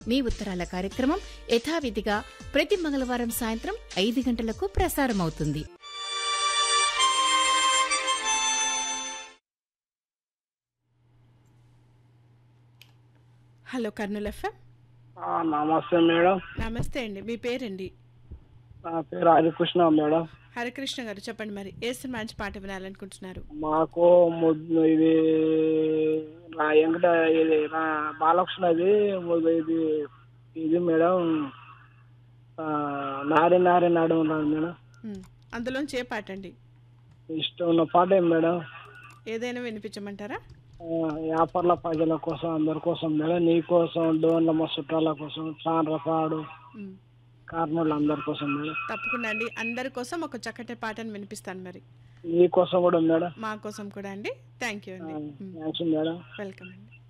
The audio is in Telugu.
మీ ఉత్తరాల కార్యక్రమం యథావిధిగా ప్రతి మంగళవారం సాయంత్రం ఐదు గంటలకు ప్రసారమవుతుంది హలో కర్నూలు ఎఫ్ఎం ఆ, నమస్తే మేడం నమస్తే అండి మీ పేరండి నా పేరు హరికృష్ణ మేడం హరికృష్ణ గారు చెప్పండి మరి ఏ సినిమా నుంచి పాట వినాలనుకుంటున్నారు మాకు ముద్దు ఇది నా ఎంకట ఇది నా బాలకృష్ణది ముద్దు ఇది ఇది మేడం ఆ, నారి నారి నాడు ఉన్నాడు మేడం ఉమ్, అందులోంచి ఏ పాట అండి ఇష్టం ఉన్న పాట ఏం మేడం ఏదైనా వినిపించమంటారా ఆ, వ్యాపారుల ప్రజల కోసం అందరి కోసం మేడం నీ కోసం డోన్ల మా చుట్టాల కోసం చాండ్రపాడు ఉమ్, కార్నూలు అందరి కోసం మేడం తప్పకుండా అండి అందరి కోసం ఒక చక్కటి పాటను వినిపిస్తాను మరి నీ కోసం కూడా మేడం మా కోసం కూడా అండి థ్యాంక్ యూ అండి ఉమ్, థ్యాంక్స్ మేడం వెల్కమ్ అండి